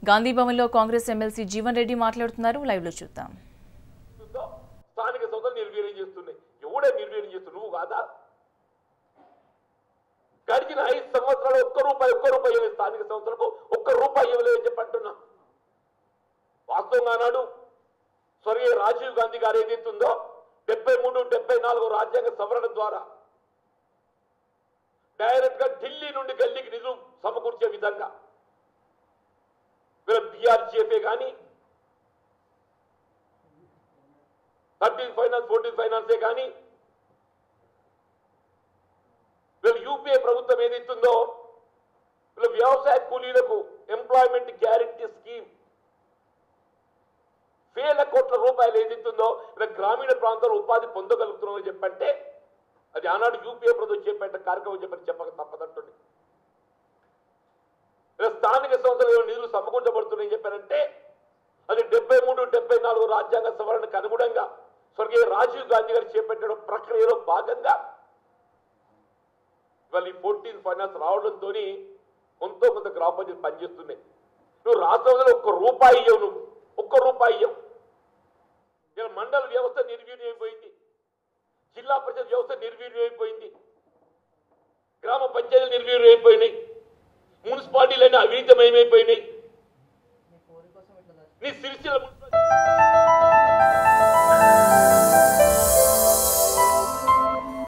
గాంధీ భవన్లో కాంగ్రెస్ ఎమ్మెల్సీ జీవన్ రెడ్డి మాట్లాడుతున్నారు లైవ్ లో చూద్దాం చేస్తుందో స్థానిక సంస్థలు నిర్వీర్యం చేస్తున్నాయి ఎవడే నిర్వీర్యం చేస్తున్నావు నువ్వు కాదా గడిచిన ఐదు సంవత్సరాలు ఒక్క రూపాయి ఒక్క రూపాయి ఇవ్వలేదు స్థానిక సంస్థలకు ఒక్క రూపాయి ఇవ్వలేదని చెప్పి అంటున్నా వాస్తవంగా నాడు స్వర్గీయ రాజీవ్ గాంధీ గారు ఏదైతుందో డెబ్బై మూడు డెబ్బై నాలుగు రాజ్యాంగ సవరణ ద్వారా డైరెక్ట్ గా ఢిల్లీ నుండి గల్లీకి నిధులు సమకూర్చే విధంగా వీళ్ళ బీఆర్జీఎఫే కానీ థర్టీన్ ఫైనాన్స్ ఫోర్టీన్ ఫైనాన్సే కానీ వీళ్ళు యూపీఏ ప్రభుత్వం ఏదైతుందో వీళ్ళ వ్యవసాయ కూలీలకు ఎంప్లాయ్మెంట్ గ్యారంటీ స్కీమ్ వేల కోట్ల రూపాయలు ఏదైతుందో వీళ్ళ గ్రామీణ ప్రాంతాల్లో ఉపాధి పొందగలుగుతున్నామని చెప్పంటే అది ఆనాడు యూపీఏ ప్రభుత్వం చెప్పేట కార్యక్రమం చెప్పని చెప్పక తప్పదంటుంది ఇలా స్థానిక సంస్థలు నిధులు సమకూర్చబడుతున్నాయని చెప్పారంటే అది డెబ్బై మూడు డెబ్బై నాలుగు రాజ్యాంగ సవరణకు అనుగుణంగా స్వర్గీయ రాజీవ్ గాంధీ గారు చేపట్టిన ప్రక్రియలో భాగంగా ఇవాళ ఈ ఫోర్టీన్ ఫైనాన్స్ రావడంతో కొంత కొంత గ్రామ పంచాయతీ పనిచేస్తున్నాయి నువ్వు రాష్ట్రంలో ఒక్క రూపాయి ఇవ్వవు నువ్వు ఒక్క రూపాయి ఇవ్వవు ఇలా మండల వ్యవస్థ నిర్వీర్యం అయిపోయింది జిల్లా పరిషత్ వ్యవస్థ నిర్వీర్యం అయిపోయింది గ్రామ పంచాయతీలు నిర్వీర్యం అయిపోయినాయి మున్సిపాలిటీలన్నీ అవినీతమయమైపోయినాయి నీ సిరిసిల్ల మున్సిపాలిటీ